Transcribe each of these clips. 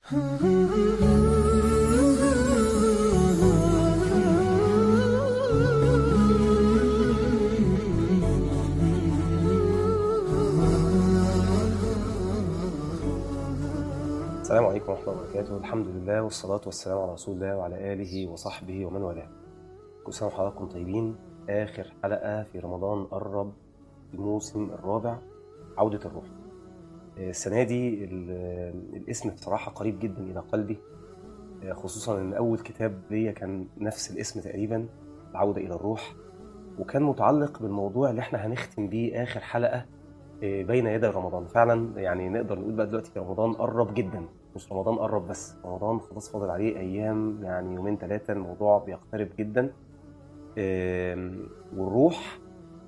السلام عليكم ورحمة الله وبركاته الحمد لله والصلاة والسلام على رسول الله وعلى آله وصحبه ومن والاه كل سنة وحضراتكم طيبين آخر حلقة في رمضان قرب الموسم الرابع عودة الروح السنة دي ال- الاسم بصراحة قريب جدا إلى قلبي خصوصا إن أول كتاب ليا كان نفس الاسم تقريبا العودة إلى الروح وكان متعلق بالموضوع اللي احنا هنختم بيه آخر حلقة بين يدي رمضان فعلا يعني نقدر نقول بقى دلوقتي رمضان قرب جدا مش رمضان قرب بس رمضان خلاص فاضل عليه ايام يعني يومين ثلاثه الموضوع بيقترب جدا آم، والروح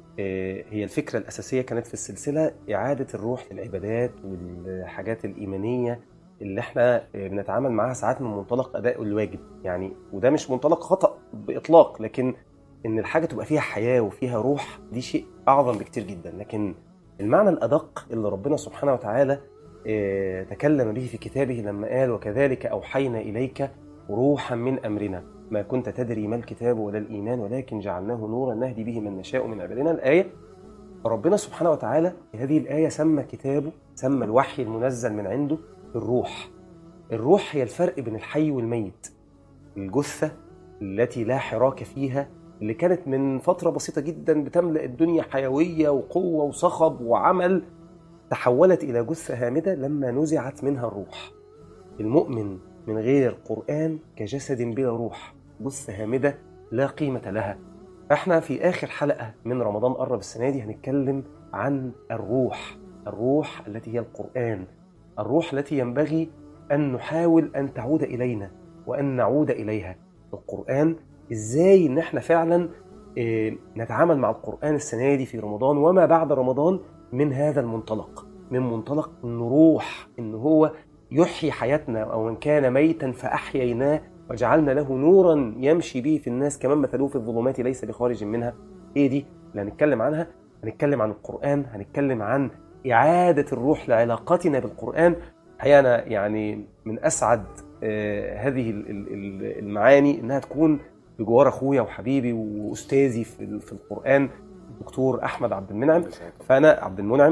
آه، هي الفكره الاساسيه كانت في السلسله اعاده الروح للعبادات والحاجات الايمانيه اللي احنا آه، بنتعامل معاها ساعات من منطلق اداء الواجب يعني وده مش منطلق خطا باطلاق لكن ان الحاجه تبقى فيها حياه وفيها روح دي شيء اعظم بكتير جدا لكن المعنى الادق اللي ربنا سبحانه وتعالى آه، تكلم به في كتابه لما قال وكذلك اوحينا اليك روحا من امرنا ما كنت تدري ما الكتاب ولا الايمان ولكن جعلناه نورا نهدي به من نشاء من عبادنا الايه ربنا سبحانه وتعالى في هذه الايه سمى كتابه سمى الوحي المنزل من عنده الروح الروح هي الفرق بين الحي والميت الجثه التي لا حراك فيها اللي كانت من فترة بسيطة جدا بتملأ الدنيا حيوية وقوة وصخب وعمل تحولت إلى جثة هامدة لما نزعت منها الروح المؤمن من غير قرآن كجسد بلا روح جثة هامدة لا قيمة لها احنا في آخر حلقة من رمضان قرب السنة دي هنتكلم عن الروح الروح التي هي القرآن الروح التي ينبغي أن نحاول أن تعود إلينا وأن نعود إليها القرآن ازاي ان احنا فعلا آه، نتعامل مع القرآن السنة دي في رمضان وما بعد رمضان من هذا المنطلق من منطلق انه روح ان هو يحيي حياتنا او من كان ميتا فاحييناه وجعلنا له نورا يمشي به في الناس كمان مثلوه في الظلمات ليس بخارج منها ايه دي اللي هنتكلم عنها هنتكلم عن القرآن هنتكلم عن إعادة الروح لعلاقتنا بالقرآن الحقيقة أنا يعني من أسعد آه، هذه ال- ال- ال- المعاني إنها تكون بجوار أخويا وحبيبي وأستاذي في ال- في القرآن الدكتور أحمد عبد المنعم فأنا عبد المنعم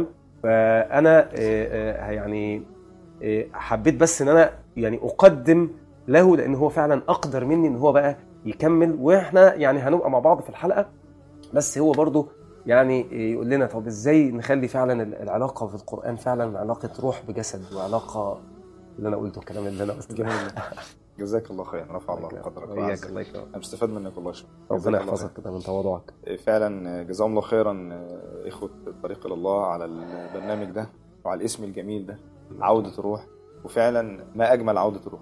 فأنا آه، آه، يعني آه، حبيت بس إن أنا يعني أقدم له لأن هو فعلا أقدر مني إن هو بقى يكمل وإحنا يعني هنبقى مع بعض في الحلقة بس هو برضه يعني يقول لنا طب ازاي نخلي فعلا العلاقه في القران فعلا علاقه روح بجسد وعلاقه اللي انا قلته الكلام اللي انا قلته جزاك الله خير رفع الله قدرك وإياك وعزك الله يكرمك انا مستفاد منك والله شكرا ربنا يحفظك كده من تواضعك فعلا جزاهم الله خيرا اخوه الطريق الى الله على البرنامج ده وعلى الاسم الجميل ده عوده الروح وفعلا ما اجمل عوده الروح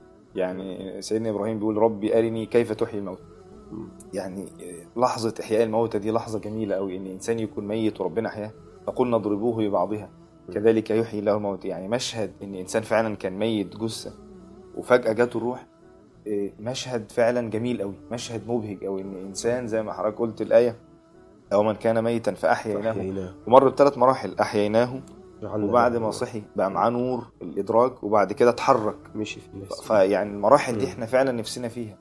يعني سيدنا ابراهيم بيقول ربي ارني كيف تحيي الموت يعني لحظه احياء الموتى دي لحظه جميله قوي ان انسان يكون ميت وربنا احياه فقلنا اضربوه ببعضها كذلك يحيي الله الموت يعني مشهد ان انسان فعلا كان ميت جثه وفجاه جاته الروح إيه، مشهد فعلا جميل قوي مشهد مبهج قوي ان انسان زي ما حضرتك قلت الايه او من كان ميتا فاحييناه أحييناه. ومر بثلاث مراحل احييناه جعلنا وبعد له ما صحي بقى معاه نور الادراك وبعد كده اتحرك مشي في النفس فيعني المراحل دي مم. احنا فعلا نفسنا فيها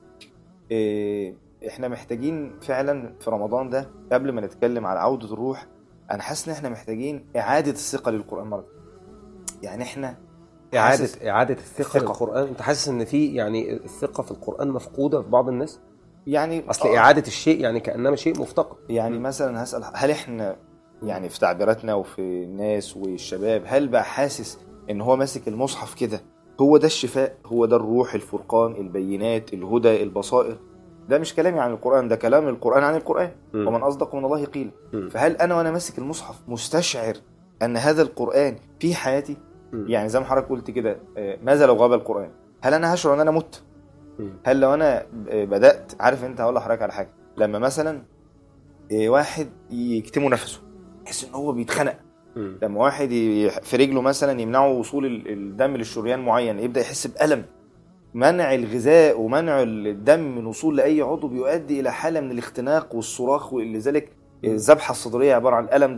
إيه، احنا محتاجين فعلا في رمضان ده قبل ما نتكلم على عودة الروح انا حاسس ان احنا محتاجين اعادة الثقة للقرآن مرة يعني احنا حاسس- إعادة إعادة الثقة الثقة. للقرآن أنت حاسس إن في يعني الثقة في القرآن مفقودة في بعض الناس؟ يعني أصل آه، إعادة الشيء يعني كأنما شيء مفتقد يعني مم. مثلا هسأل هل احنا يعني في تعبيراتنا وفي الناس والشباب هل بقى حاسس ان هو ماسك المصحف كده هو ده الشفاء هو ده الروح الفرقان البينات الهدى البصائر ده مش كلامي عن القرآن ده كلام القرآن عن القرآن مم. ومن أصدق من الله قيل مم. فهل أنا وأنا ماسك المصحف مستشعر أن هذا القرآن في حياتي مم. يعني زي ما حضرتك قلت كده آه، ماذا لو غاب القرآن هل أنا هشعر أن أنا مت مم. هل لو أنا آه، بدأت عارف أنت هقول لحضرتك على حاجة لما مثلا آه، واحد يكتمه نفسه يحس ان هو بيتخنق مم. لما واحد ي- في رجله مثلا يمنعه وصول ال- الدم للشريان معين يبدا يحس بالم منع الغذاء ومنع الدم من وصول لاي عضو بيؤدي الى حاله من الاختناق والصراخ ولذلك الذبحه الصدريه عباره عن الالم ده ايه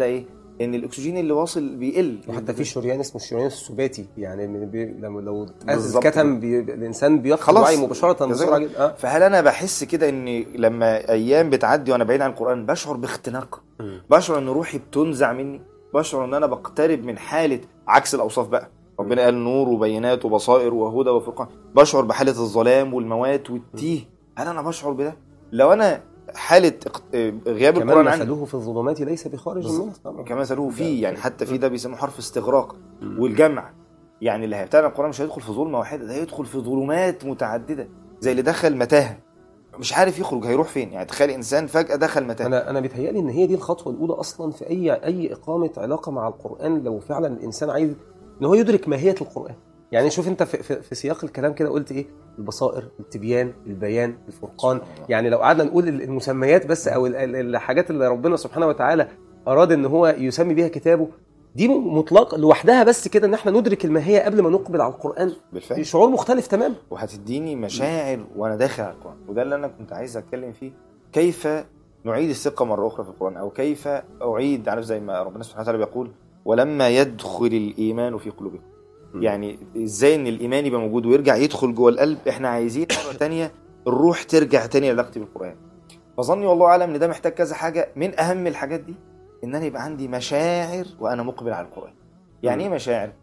ان الاكسجين اللي واصل بيقل وحتى في شريان اسمه الشريان السباتي يعني من بي... لو لو بالظبط اتكتم بي... الانسان بيفقد خلاص. وعي مباشره جزاك بسرعه الله. جدا اه فهل انا بحس كده ان لما ايام بتعدي وانا بعيد عن القران بشعر باختناق بشعر ان روحي بتنزع مني بشعر ان انا بقترب من حاله عكس الاوصاف بقى ربنا قال نور وبينات وبصائر وهدى وفرقان بشعر بحاله الظلام والموات والتيه هل انا بشعر بده لو انا حاله اق- غياب كمان القران عني مثله في الظلمات ليس بخارج بالظبط. منها طبعا كما مثله فيه يعني حتى في ده بيسموه حرف استغراق مم. والجمع يعني اللي هيبتعد عن القران مش هيدخل في ظلمه واحده ده هيدخل في ظلمات متعدده زي اللي دخل متاهه مش عارف يخرج هيروح فين يعني تخيل انسان فجاه دخل متاهه انا انا بيتهيألي ان هي دي الخطوه الاولى اصلا في اي اي اقامه علاقه مع القران لو فعلا الانسان عايز ان هو يدرك ماهيه القران يعني شوف انت في, في, في سياق الكلام كده قلت ايه البصائر التبيان البيان الفرقان يعني لو قعدنا نقول المسميات بس او ال- ال- الحاجات اللي ربنا سبحانه وتعالى اراد ان هو يسمي بيها كتابه دي مطلق لوحدها بس كده ان احنا ندرك الماهيه قبل ما نقبل على القران بالفعل شعور مختلف تماما وهتديني مشاعر وانا داخل على القران وده اللي انا كنت عايز اتكلم فيه كيف نعيد الثقه مره اخرى في القران او كيف اعيد عارف زي ما ربنا سبحانه وتعالى بيقول ولما يدخل الايمان في قلوبكم م. يعني ازاي ان الايمان يبقى موجود ويرجع يدخل جوه القلب احنا عايزين مره تانية الروح ترجع تاني لعلاقتي بالقران فظني والله اعلم ان ده محتاج كذا حاجه من اهم الحاجات دي ان انا يبقى عندي مشاعر وانا مقبل على القران يعني م. ايه مشاعر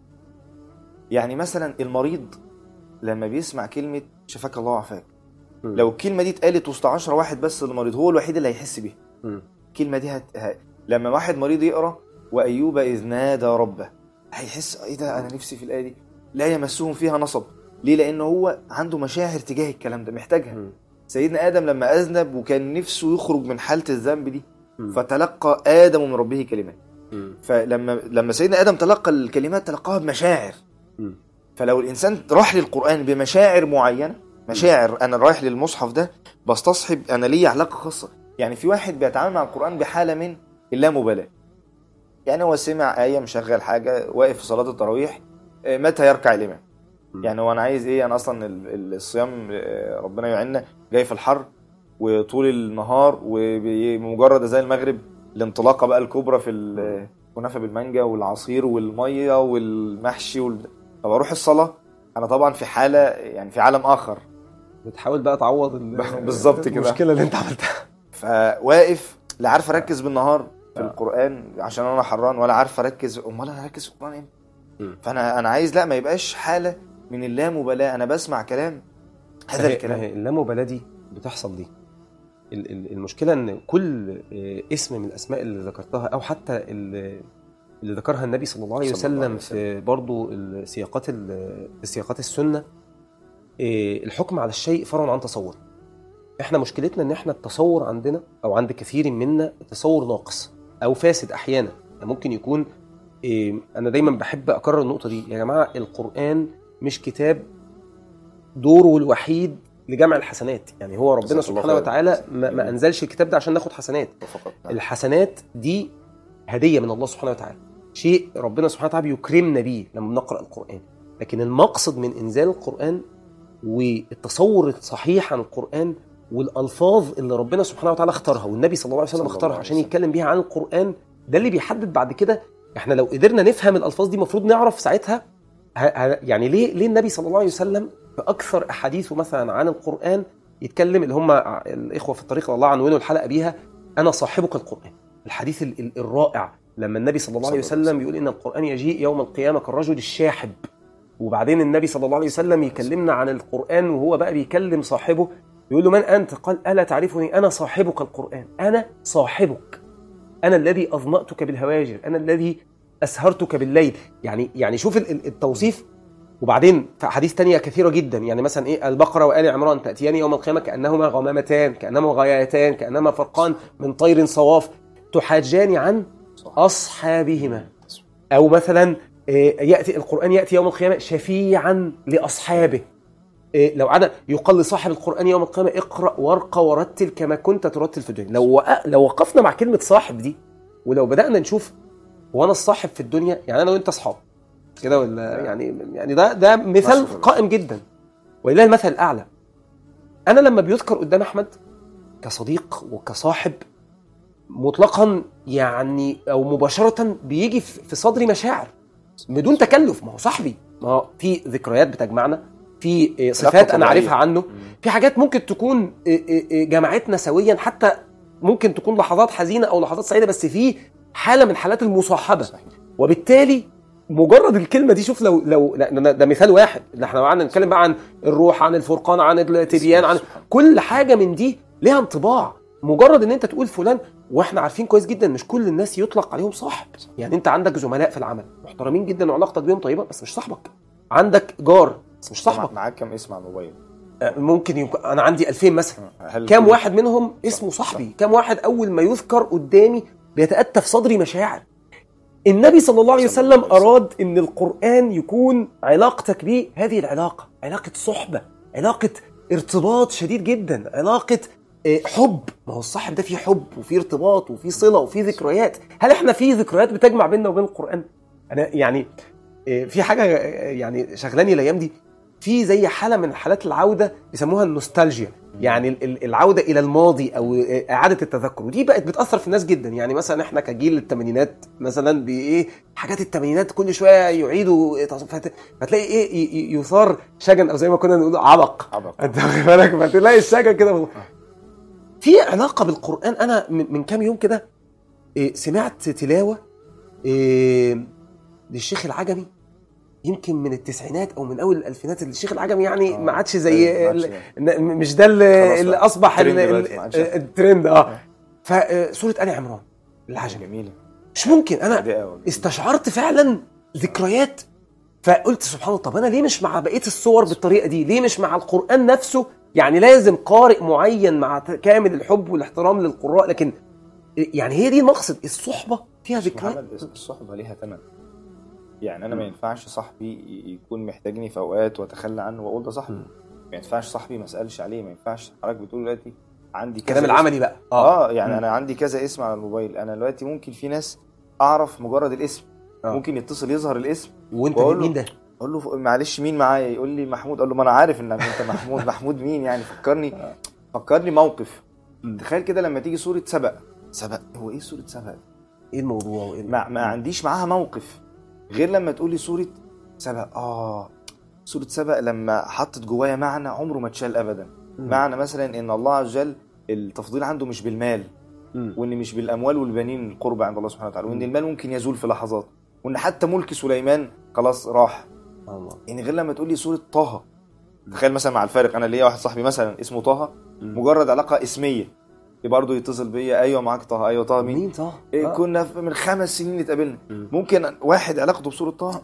يعني مثلا المريض لما بيسمع كلمه شفاك الله وعافاك م. لو الكلمه دي اتقالت وسط 10 واحد بس المريض هو الوحيد اللي هيحس بيها م. الكلمه دي هت... ه... لما واحد مريض يقرا وايوب اذ نادى ربه هيحس ايه ده انا نفسي في الايه دي لا يمسهم فيها نصب ليه لان هو عنده مشاعر تجاه الكلام ده محتاجها م. سيدنا ادم لما اذنب وكان نفسه يخرج من حاله الذنب دي م. فتلقى ادم من ربه كلمات م. فلما لما سيدنا ادم تلقى الكلمات تلقاها بمشاعر م. فلو الانسان راح للقران بمشاعر معينه مشاعر انا رايح للمصحف ده بستصحب انا ليا علاقه خاصه يعني في واحد بيتعامل مع القران بحاله من اللامبالاه يعني هو سمع ايه مشغل حاجه واقف في صلاه التراويح آه، متى يركع الامام م. يعني هو انا عايز ايه انا اصلا ال- ال- الصيام آه، ربنا يعيننا جاي في الحر وطول النهار وبمجرد زي المغرب الانطلاقه بقى الكبرى في ال- الكنافه بالمانجا والعصير والميه والمحشي وال... طب اروح الصلاه انا طبعا في حاله يعني في عالم اخر بتحاول بقى تعوض ال- بالظبط كده. المشكله اللي انت عملتها فواقف لا عارف اركز بالنهار في آه. القران عشان انا حران ولا عارف اركز امال انا اركز في القران امتى مم. فانا انا عايز لا ما يبقاش حاله من اللامبالاه انا بسمع كلام هذا ما هي- الكلام ما هي اللامبالاه دي بتحصل دي ال- ال- المشكله ان كل آه، اسم من الاسماء اللي ذكرتها او حتى ال- اللي ذكرها النبي صلى الله عليه صلى الله عليه وسلم في برضو السياقات ال- في سياقات السنه آه، الحكم على الشيء فرع عن تصور احنا مشكلتنا ان احنا التصور عندنا او عند كثير منا التصور ناقص او فاسد احيانا ممكن يكون آه، انا دايما بحب اكرر النقطه دي يا جماعه القران مش كتاب دوره الوحيد لجمع الحسنات يعني هو ربنا جزاك الله سبحانه خير. وتعالى ما, ما انزلش الكتاب ده عشان ناخد حسنات فقط الحسنات دي هديه من الله سبحانه وتعالى شيء ربنا سبحانه وتعالى بيكرمنا بيه لما بنقرا القران لكن المقصد من انزال القران والتصور الصحيح عن القران والالفاظ اللي ربنا سبحانه وتعالى اختارها والنبي صلى الله عليه صلى وسلم الله اختارها عليه عشان وسلم. يتكلم بيها عن القران ده اللي بيحدد بعد كده احنا لو قدرنا نفهم الالفاظ دي المفروض نعرف ساعتها ه- ه- يعني ليه ليه النبي صلى الله عليه وسلم في اكثر احاديثه مثلا عن القران يتكلم اللي هم ع- الاخوه في الطريق إلى الله عنوانوا الحلقه بيها انا صاحبك القران الحديث ال- ال- الرائع لما النبي صلى الله عليه صلى الله عليه وسلم يقول ان القران يجيء يوم القيامه كالرجل الشاحب وبعدين النبي صلى الله عليه وسلم يكلمنا عن القران وهو بقى بيكلم صاحبه يقول له من انت قال الا تعرفني انا صاحبك القران انا صاحبك انا الذي اظمأتك بالهواجر انا الذي اسهرتك بالليل يعني يعني شوف ال- ال- التوصيف وبعدين في احاديث تانية كثيره جدا يعني مثلا ايه البقره وال عمران تاتيان يوم القيامه كانهما غمامتان كانهما غايتان كانهما فرقان من طير صواف تحاجان عن اصحابهما او مثلا إيه، ياتي القران ياتي يوم القيامه شفيعا لاصحابه إيه، لو عدا يقال لصاحب القران يوم القيامه اقرا وارقى ورتل كما كنت ترتل في الدنيا لو وق- لو وقفنا مع كلمه صاحب دي ولو بدانا نشوف هو انا الصاحب في الدنيا يعني انا وانت اصحاب كده ولا يعني يعني ده ده مثال ماشي. قائم جدا ولله المثل الاعلى انا لما بيذكر قدام احمد كصديق وكصاحب مطلقا يعني او مباشره بيجي في في صدري مشاعر بدون تكلف ما هو صاحبي ما هو في ذكريات بتجمعنا في آه، صفات انا طبيعية. عارفها عنه في حاجات ممكن تكون آه، آه، آه، جمعتنا سويا حتى ممكن تكون لحظات حزينه او لحظات سعيده بس في حاله من حالات المصاحبه صحيح وبالتالي مجرد الكلمه دي شوف لو لو لا، ده ده مثال واحد اللي احنا قعدنا نتكلم بقى عن الروح عن الفرقان عن التبيان عن سبحان كل حاجه من دي ليها انطباع مجرد ان انت تقول فلان واحنا عارفين كويس جدا مش كل الناس يطلق عليهم صاحب يعني انت عندك زملاء في العمل محترمين جدا وعلاقتك بيهم طيبه بس مش صاحبك عندك جار بس مش صاحبك معاك كم اسم على الموبايل آه، ممكن يكون انا عندي 2000 مثلا هل كام كل- واحد منهم اسمه صاحبي كام واحد اول ما يذكر قدامي بيتأتى في صدري مشاعر النبي صلى الله عليه صلى وسلم الله عليه وسلم. أراد أن القرآن يكون علاقتك به هذه العلاقة علاقة صحبة علاقة ارتباط شديد جدا علاقة آه، حب ما هو الصاحب ده فيه حب وفيه ارتباط وفيه صلة وفيه ذكريات هل احنا في ذكريات بتجمع بيننا وبين القرآن أنا يعني آه، في حاجة آه، يعني شغلاني الأيام دي في زي حالة من حالات العودة بيسموها النوستالجيا يعني ال- ال- العودة إلى الماضي أو آه، إعادة التذكر ودي بقت بتأثر في الناس جدا يعني مثلا احنا كجيل الثمانينات مثلا بإيه حاجات الثمانينات كل شوية يعيدوا تص- فت- فتلاقي إيه ي- ي- يثار شجن أو زي ما كنا نقول عبق عبق انت واخد بالك فتلاقي الشجن كده في علاقة بالقرآن أنا من من كام يوم كده إيه، سمعت تلاوة إيه، للشيخ العجمي يمكن من التسعينات او من اول الالفينات الشيخ العجمي يعني آه. ما عادش زي أيوة، ما عادش ال- يعني. ن- مش ده اللي, خلاص اللي بقى. اصبح ال- ترند ال- دلوقتي، ما عادش. الترند اه فسوره ال عمران العجمي جميله مش ممكن انا هادئة والله. استشعرت فعلا ذكريات فقلت سبحان الله طب انا ليه مش مع بقيه الصور بالطريقه دي ليه مش مع القران نفسه يعني لازم قارئ معين مع ت- كامل الحب والاحترام للقراء لكن يعني هي دي المقصد الصحبه فيها ذكريات محمد الصحبه ليها ثمن يعني انا ما ينفعش صاحبي ي- يكون محتاجني في اوقات واتخلى عنه واقول ده صاحبي مم. ما ينفعش صاحبي ما اسالش عليه ما ينفعش حضرتك بتقول دلوقتي عندي كذا الكلام اسم. العملي بقى اه يعني مم. انا عندي كذا اسم على الموبايل انا دلوقتي ممكن في ناس اعرف مجرد الاسم آه. ممكن يتصل يظهر الاسم وانت بقول له- مين ده اقول له معلش مين معايا يقول لي محمود اقول له ما انا عارف ان انت محمود محمود مين يعني فكرني فكرني موقف مم. تخيل كده لما تيجي صوره سبق سبق هو ايه صوره سبق ايه الموضوع وايه ما, ما عنديش معاها موقف غير لما تقول لي صوره سبق اه صوره سبق لما حطت جوايا معنى عمره ما اتشال ابدا مم. معنى مثلا ان الله عز وجل التفضيل عنده مش بالمال مم. وان مش بالاموال والبنين القرب عند الله سبحانه وتعالى وان المال ممكن يزول في لحظات وان حتى ملك سليمان خلاص راح سبحان الله يعني غير لما تقول لي صوره طه تخيل مثلا مع الفارق انا ليا واحد صاحبي مثلا اسمه طه مم. مجرد علاقه اسميه برضه يتصل بيا ايوه معاك طه ايوه طه مين مين صح إيه آه. كنا في- من خمس سنين اتقابلنا مم. ممكن واحد علاقته بصوره طه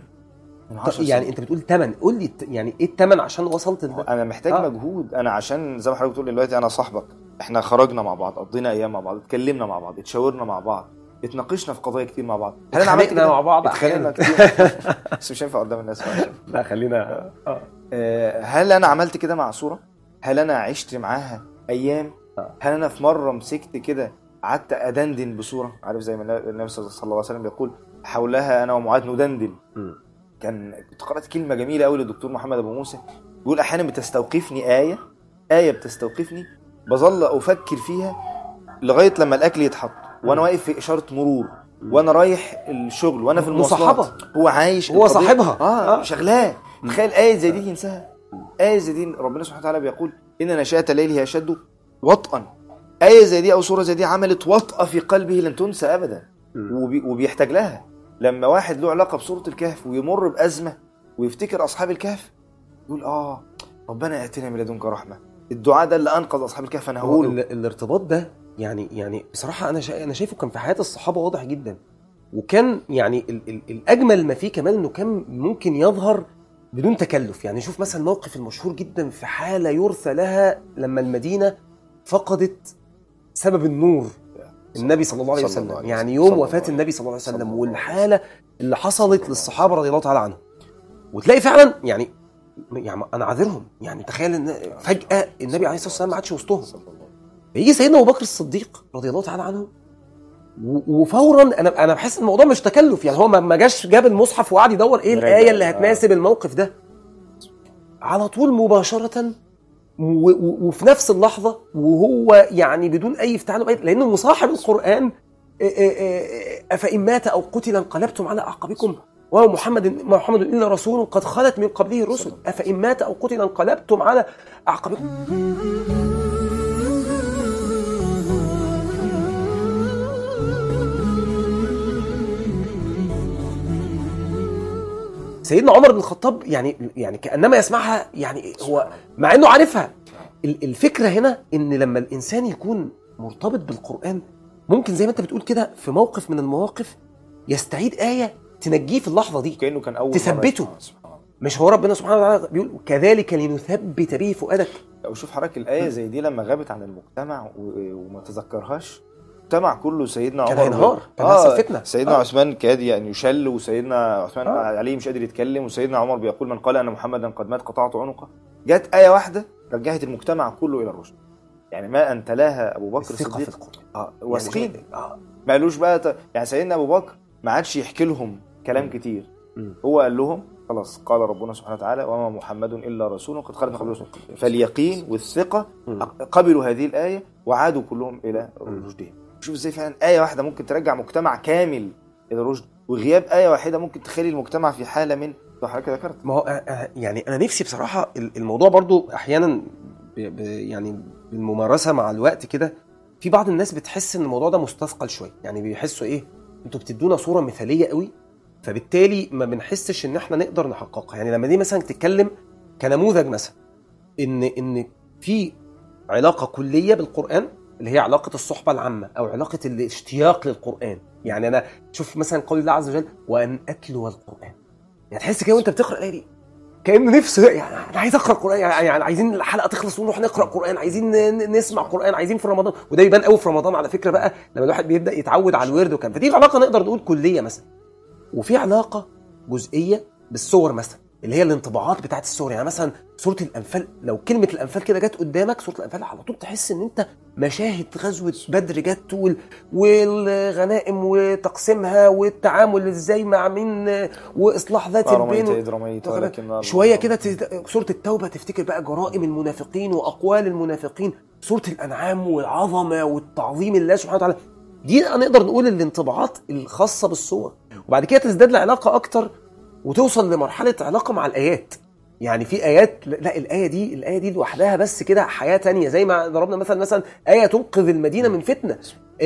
من طب 10 يعني سنين. انت بتقول تمن قول لي الت- يعني ايه التمن عشان وصلت لده انا محتاج آه. آه. مجهود انا عشان زي ما حضرتك بتقول دلوقتي انا صاحبك احنا خرجنا مع بعض قضينا ايام مع بعض اتكلمنا مع بعض اتشاورنا مع بعض اتناقشنا في قضايا كتير مع بعض هل انا عملت اتخانقنا كده؟ مع بعض اتخانقنا أحياناً. كتير بس مش هينفع قدام الناس معلش. لا خلينا اه آه، هل انا عملت كده مع صوره هل انا عشت معاها ايام آه. هل انا في مره مسكت كده قعدت ادندن بصوره عارف زي ما النبي صلى الله عليه وسلم بيقول حولها انا ومعاذ ندندن مم. كان كنت قرات كلمه جميله قوي للدكتور محمد ابو موسى بيقول احيانا بتستوقفني ايه ايه بتستوقفني بظل افكر فيها لغايه لما الاكل يتحط وانا مم. واقف في اشاره مرور وانا رايح الشغل وانا في المواصلات مصاحبة. هو عايش هو القضية- صاحبها. اه, آه. شغلاه تخيل ايه زي دي ينساها ايه زي دي ربنا سبحانه وتعالى بيقول ان نشاة الليل هي اشد وطئا ايه زي دي او سوره زي دي عملت وطأة في قلبه لن تنسى ابدا مم. وبي وبيحتاج لها لما واحد له علاقه بسوره الكهف ويمر بازمه ويفتكر اصحاب الكهف يقول اه ربنا اتنا من لدنك رحمه الدعاء ده اللي انقذ اصحاب الكهف انا هو هقوله ال- الارتباط ده يعني يعني بصراحه انا شا... انا شايفه كان في حياه الصحابه واضح جدا وكان يعني ال... ال... الاجمل ما فيه كمان انه كان ممكن يظهر بدون تكلف يعني شوف مثلا الموقف المشهور جدا في حاله يرثى لها لما المدينه فقدت سبب النور النبي صلى الله عليه صلى وسلم الله عليه يعني وسلم. يوم صلى وفاه الله النبي صلى الله عليه صلى وسلم الله عليه والحاله اللي حصلت للصحابه رضي الله تعالى عنهم وتلاقي فعلا يعني يعني انا عاذرهم يعني تخيل ان فجاه النبي عليه الصلاه والسلام ما عادش وسطهم صلى الله عليه وسلم. فيجي سيدنا ابو بكر الصديق رضي الله تعالى عنه و- وفورا انا انا بحس ان الموضوع مش تكلف يعني هو ما ما جاش جاب المصحف وقعد يدور ايه راجع. الايه اللي آه. هتناسب الموقف ده على طول مباشره و- و- وفي نفس اللحظه وهو يعني بدون اي افتعال وأي- لانه مصاحب القران إيه إيه إيه افان مات او قتل انقلبتم على اعقابكم وهو محمد ما محمد الا رسول قد خلت من قبله الرسل افان مات او قتل انقلبتم على اعقابكم سيدنا عمر بن الخطاب يعني يعني كانما يسمعها يعني هو مع انه عارفها ال- الفكره هنا ان لما الانسان يكون مرتبط بالقران ممكن زي ما انت بتقول كده في موقف من المواقف يستعيد ايه تنجيه في اللحظه دي كانه كان اول مرة تثبته. يسمعها. سبحان الله مش هو ربنا سبحانه وتعالى بيقول كذلك لنثبت به فؤادك لو شوف حضرتك الايه زي دي لما غابت عن المجتمع و- وما تذكرهاش المجتمع كله سيدنا كان عمر هينهار، كان هيحصل فتنة. سيدنا آه. عثمان كاد يعني يشل وسيدنا عثمان آه. علي مش قادر يتكلم وسيدنا عمر بيقول من قال ان محمدا قد مات قطعت عنقه جت ايه واحده رجعت المجتمع كله الى الرشد يعني ما ان تلاها ابو بكر الثقه في الصديق القران اه واثقين يعني اه ما قالوش بقى ت... يعني سيدنا ابو بكر ما عادش يحكي لهم كلام كتير مم. هو قال لهم خلاص قال ربنا سبحانه وتعالى وما محمد الا رسول قد خلت من قبله الرسل فاليقين والثقه مم. قبلوا هذه الايه وعادوا كلهم الى رشدهم شوف ازاي فعلا ايه واحده ممكن ترجع مجتمع كامل الى الرشد وغياب ايه واحده ممكن تخلي المجتمع في حاله من زي ما حضرتك ذكرت ما هو آه، آه، يعني انا نفسي بصراحه ال- الموضوع برضو احيانا ب ب يعني بالممارسه مع الوقت كده في بعض الناس بتحس ان الموضوع ده مستثقل شويه يعني بيحسوا ايه انتوا بتدونا صوره مثاليه قوي فبالتالي ما بنحسش ان احنا نقدر نحققها يعني لما دي مثلا تتكلم كنموذج مثلا ان ان في علاقه كليه بالقران اللي هي علاقه الصحبه العامه او علاقه الاشتياق للقران يعني انا شوف مثلا قول الله عز وجل وان اتلو القران يعني تحس كده وانت بتقرا الايه دي كانه نفسه يعني انا عايز اقرا قران يعني يعني عايزين الحلقه تخلص ونروح نقرا قران عايزين ن- نسمع قران عايزين في رمضان وده يبان قوي في رمضان على فكره بقى لما الواحد بيبدا يتعود على الورد وكان فدي علاقه نقدر نقول كليه مثلا وفي علاقه جزئيه بالصور مثلا اللي هي الانطباعات بتاعت الصور يعني مثلا سوره الانفال لو كلمه الانفال كده جت قدامك سوره الانفال على طول تحس ان انت مشاهد غزوه بدر جت وال- والغنائم وتقسيمها والتعامل ازاي مع مين واصلاح ذات ما رميت البين اذ رميت ولكن الله شويه رمى. كده تت- سوره التوبه تفتكر بقى جرائم المنافقين واقوال المنافقين سوره الانعام والعظمه والتعظيم الله سبحانه وتعالى دي نقدر نقول الانطباعات الخاصه بالصور وبعد كده تزداد العلاقه اكتر وتوصل لمرحله علاقه مع الايات يعني في ايات لا الايه دي الايه دي لوحدها بس كده حياه تانية زي ما ضربنا مثلا مثلا ايه تنقذ المدينه من فتنه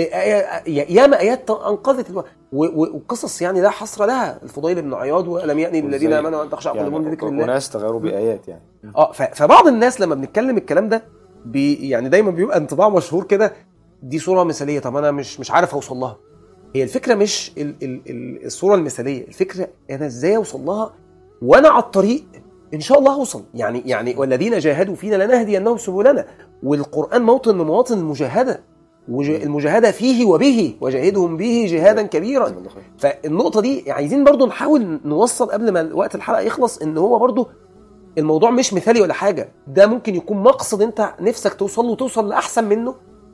آية ياما ايات انقذت الو... و- و- وقصص يعني لا حصر لها الفضيل بن عياض ولم يأني للذين وإزاي- امنوا ان تخشع قلوبهم يعني لذكر الله وناس تغيروا بايات يعني اه ف- فبعض الناس لما بنتكلم الكلام ده بي يعني دايما بيبقى انطباع مشهور كده دي صوره مثاليه طب انا مش مش عارف اوصل لها هي الفكره مش ال ال ال الصوره المثاليه الفكره انا ازاي اوصل لها وانا على الطريق ان شاء الله هوصل يعني يعني والذين جاهدوا فينا لنهدينهم سبلنا والقران موطن من مواطن المجاهده وج- المجاهده فيه وبه وجاهدهم به جهادا كبيرا جزاك الله خير. فالنقطه دي عايزين برضو نحاول نوصل قبل ما وقت الحلقه يخلص ان هو برضو الموضوع مش مثالي ولا حاجه ده ممكن يكون مقصد انت نفسك توصل له توصل لاحسن منه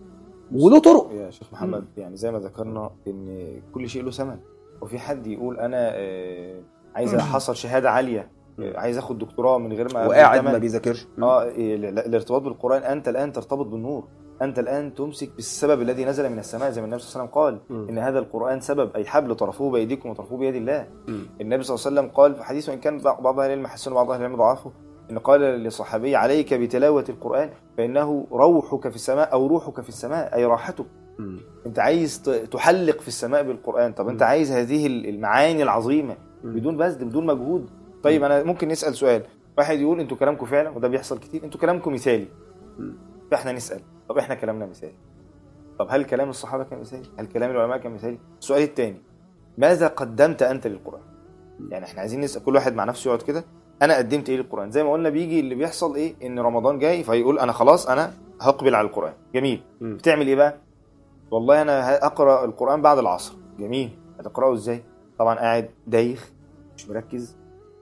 وله طرق يا شيخ محمد يعني زي ما ذكرنا ان كل شيء له ثمن وفي حد يقول انا آه، عايز احصل شهاده عاليه آه، عايز اخد دكتوراه من غير ما وقاعد بالثمن. ما بيذاكرش اه إيه، ال- ال- الارتباط بالقران انت الان ترتبط بالنور انت الان تمسك بالسبب الذي نزل من السماء زي ما النبي صلى الله عليه وسلم قال مم. ان هذا القران سبب اي حبل طرفوه بايديكم وطرفوه بيد الله مم. النبي صلى الله عليه وسلم قال في حديث وان كان بعض بعض اهل العلم حسنه وبعض اهل العلم ضعفه ان قال لصحابي عليك بتلاوه القران فانه روحك في السماء او روحك في السماء اي راحتك مم. انت عايز ت- تحلق في السماء بالقران طب انت مم. عايز هذه المعاني العظيمه مم. بدون بذل بدون مجهود طيب انا ممكن نسال سؤال واحد يقول انتوا كلامكم فعلا وده بيحصل كتير انتوا كلامكم مثالي مم. فاحنا نسال طب احنا كلامنا مثالي طب هل كلام الصحابه كان مثالي هل كلام العلماء كان مثالي السؤال الثاني ماذا قدمت انت للقران يعني احنا عايزين نسال كل واحد مع نفسه يقعد كده انا قدمت ايه للقران زي ما قلنا بيجي اللي بيحصل ايه ان رمضان جاي فيقول انا خلاص انا هقبل على القران جميل مم. بتعمل ايه بقى والله انا هقرا القران بعد العصر جميل هتقراه ازاي طبعا قاعد دايخ مش مركز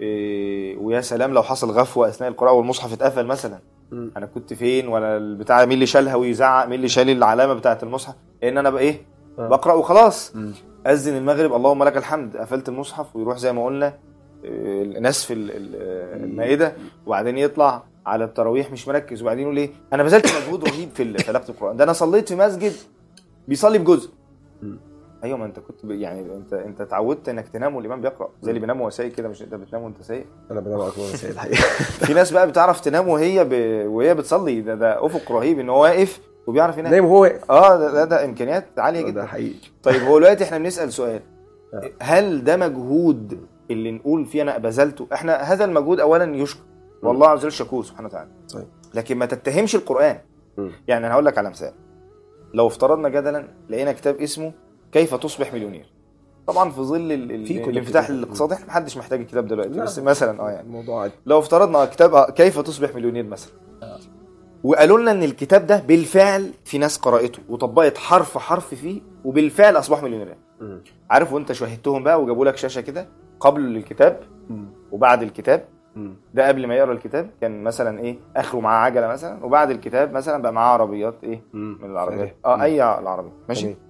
إيه ويا سلام لو حصل غفوه اثناء القراءه والمصحف اتقفل مثلا مم. انا كنت فين ولا البتاع مين اللي شالها ويزعق مين اللي شال العلامه بتاعه المصحف لان انا بقى ايه آه. بقرا وخلاص مم. اذن المغرب اللهم لك الحمد قفلت المصحف ويروح زي ما قلنا إيه، نسف ال- ال- المائده وبعدين يطلع على التراويح مش مركز وبعدين يقول ايه انا بذلت مجهود رهيب في ال- في علاقه القران ده انا صليت في مسجد بيصلي بجزء مم. ايوه ما انت كنت ب- يعني انت انت اتعودت انك تنام والامام بيقرا زي اللي بينام وهو سايق كده مش انت بتنام وانت سايق انا بنام اكبر مسائل الحقيقه في ناس بقى بتعرف تنام وهي ب... وهي بتصلي ده ده افق رهيب ان هو واقف وبيعرف ينام نايم وهو واقف اه ده, ده, ده امكانيات عاليه ده جدا حقيقي طيب هو دلوقتي احنا بنسال سؤال آه. هل ده مجهود اللي نقول فيه انا بذلته احنا هذا المجهود اولا يشكر والله عز وجل شكور سبحانه وتعالى صحيح. لكن ما تتهمش القران مم. يعني انا هقول لك على مثال لو افترضنا جدلا لقينا كتاب اسمه كيف تصبح مليونير طبعا في ظل ال- ال- في كل الانفتاح الكتب. الاقتصادي احنا محدش محتاج الكتاب دلوقتي لا. بس مثلا اه يعني الموضوع عادي لو افترضنا كتاب آه، كيف تصبح مليونير مثلا وقالوا لنا ان الكتاب ده بالفعل في ناس قرأته وطبقت حرف حرف فيه وبالفعل اصبحوا مليونير مم. عارف وانت شاهدتهم بقى وجابوا لك شاشه كده قبل الكتاب مم. وبعد الكتاب مم. ده قبل ما يقرا الكتاب كان مثلا ايه اخره معاه عجله مثلا وبعد الكتاب مثلا بقى معاه عربيات ايه مم. من العربيات صحيح. اه اي العربيه ماشي تمام.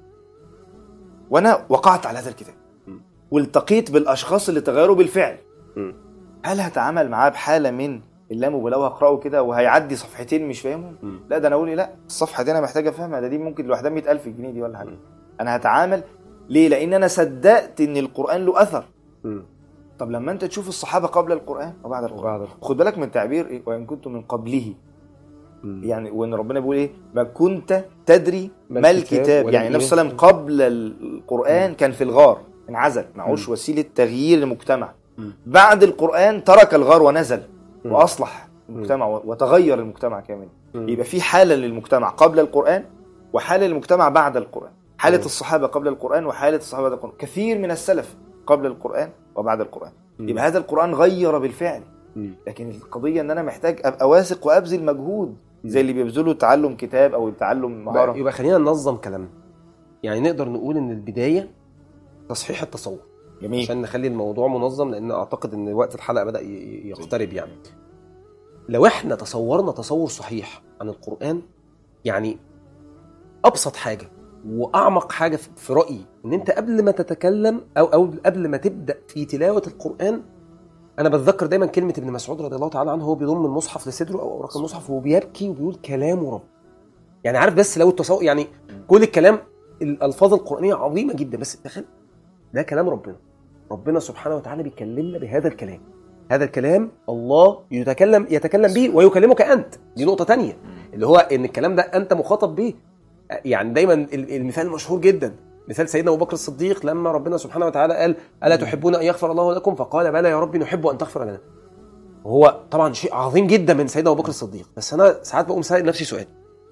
وانا وقعت على هذا الكتاب مم. والتقيت بالاشخاص اللي تغيروا بالفعل مم. هل هتعامل معاه بحاله من اللامبالاه هقراه كده وهيعدي صفحتين مش فاهمهم مم. لا ده انا اقول إيه، لا الصفحه دي انا محتاج افهمها ده دي ممكن لوحدها 100000 جنيه دي ولا حاجه مم. انا هتعامل ليه لان انا صدقت ان القران له اثر مم. طب لما انت تشوف الصحابه قبل القران وبعد القران وبعد خد بالك من تعبير إيه؟ وان كنتم من قبله مم. يعني وان ربنا بيقول ايه ما كنت تدري ما ما الكتاب الكتاب ولا يعني النبي صلى الله عليه الإيمان. وسلم قبل القران كان في الغار انعزل معهوش وسيله تغيير المجتمع مم. بعد القران ترك الغار ونزل مم. واصلح المجتمع وتغير المجتمع كامل مم. يبقى في حاله للمجتمع قبل القران وحاله للمجتمع بعد القران حاله مم. الصحابه قبل القران وحاله الصحابه بعد القران كثير من السلف قبل القران وبعد القران مم. يبقى هذا القران غير بالفعل مم. لكن القضيه ان انا محتاج ابقى واثق وابذل مجهود زي اللي بيبذلوا تعلم كتاب او تعلم مهاره يبقى, يبقى خلينا ننظم كلامنا يعني نقدر نقول ان البدايه تصحيح التصور جميل عشان نخلي الموضوع منظم لان اعتقد ان وقت الحلقه بدا ي- ي- يقترب يعني لو احنا تصورنا تصور صحيح عن القران يعني ابسط حاجه واعمق حاجه في- في رايي ان انت قبل ما تتكلم او او قبل ما تبدا في تلاوه القران انا بتذكر دايما كلمه ابن مسعود رضي الله تعالى عنه هو بيضم المصحف لصدره او اوراق المصحف وبيبكي وبيقول كلام رب يعني عارف بس لو التصور يعني كل الكلام الالفاظ القرانيه عظيمه جدا بس تخيل ده كلام ربنا ربنا سبحانه وتعالى بيكلمنا بهذا الكلام هذا الكلام الله يتكلم يتكلم به ويكلمك انت دي نقطه تانية اللي هو ان الكلام ده انت مخاطب به يعني دايما ال- المثال المشهور جدا مثال سيدنا ابو بكر الصديق لما ربنا سبحانه وتعالى قال الا تحبون ان يغفر الله لكم فقال بلى يا رب نحب ان تغفر لنا وهو طبعا شيء عظيم جدا من سيدنا ابو بكر الصديق بس انا ساعات بقوم سائل نفسي سؤال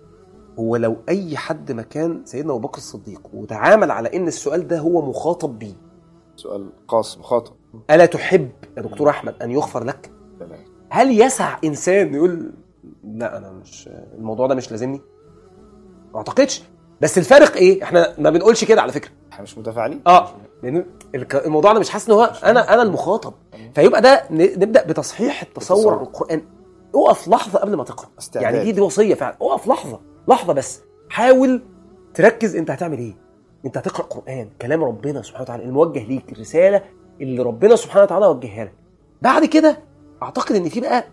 هو لو اي حد مكان سيدنا ابو بكر الصديق وتعامل على ان السؤال ده هو مخاطب بيه سؤال قاص مخاطب الا تحب يا دكتور احمد ان يغفر لك تمام هل يسع انسان يقول لا انا مش الموضوع ده مش لازمني ما اعتقدش بس الفارق ايه احنا ما بنقولش كده على فكره احنا مش متفاعلين اه لان الك- الموضوع انا مش حاسس ان هو انا انا المخاطب فيبقى ده ن- نبدا بتصحيح التصور التصور. عن القران اقف لحظه قبل ما تقرا استعداد. يعني دي دي وصيه فعلا اقف لحظه لحظه بس حاول تركز انت هتعمل ايه انت هتقرا قران كلام ربنا سبحانه وتعالى الموجه ليك الرساله اللي ربنا سبحانه وتعالى وجهها لك بعد كده اعتقد ان في بقى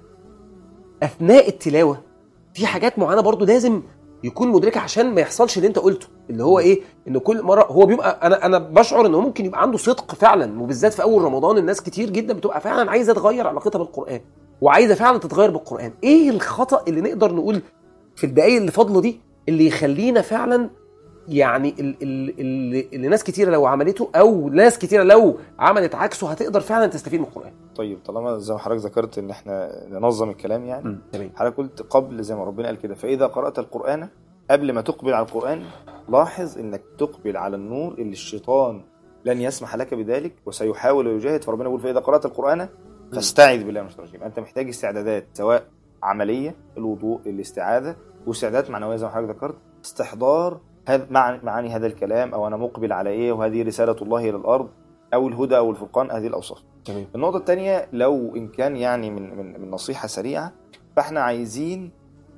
اثناء التلاوه في حاجات معينه برضو لازم يكون مدركها عشان ما يحصلش اللي انت قلته اللي هو ايه ان كل مره هو بيبقى انا انا بشعر ان هو ممكن يبقى عنده صدق فعلا وبالذات في اول رمضان الناس كتير جدا بتبقى فعلا عايزه تغير علاقتها بالقران وعايزه فعلا تتغير بالقران ايه الخطا اللي نقدر نقول في الدقايق اللي فاضله دي اللي يخلينا فعلا يعني ال- ال- اللي, اللي ناس كتيره لو عملته او ناس كتيره لو عملت عكسه هتقدر فعلا تستفيد من القران طيب طالما زي ما حضرتك ذكرت ان احنا ننظم الكلام يعني تمام حضرتك قلت قبل زي ما ربنا قال كده فاذا قرات القران قبل ما تقبل على القران لاحظ انك تقبل على النور اللي الشيطان لن يسمح لك بذلك وسيحاول ويجاهد فربنا يقول فاذا قرات القران فاستعذ بالله من الشيطان الرجيم انت محتاج استعدادات سواء عمليه الوضوء الاستعاذه واستعدادات معنويه زي ما حضرتك ذكرت استحضار هذا مع- معاني هذا الكلام او انا مقبل على ايه وهذه رساله الله الى الارض او الهدى او الفرقان هذه الاوصاف تمام النقطة الثانية لو إن كان يعني من من من نصيحة سريعة فإحنا عايزين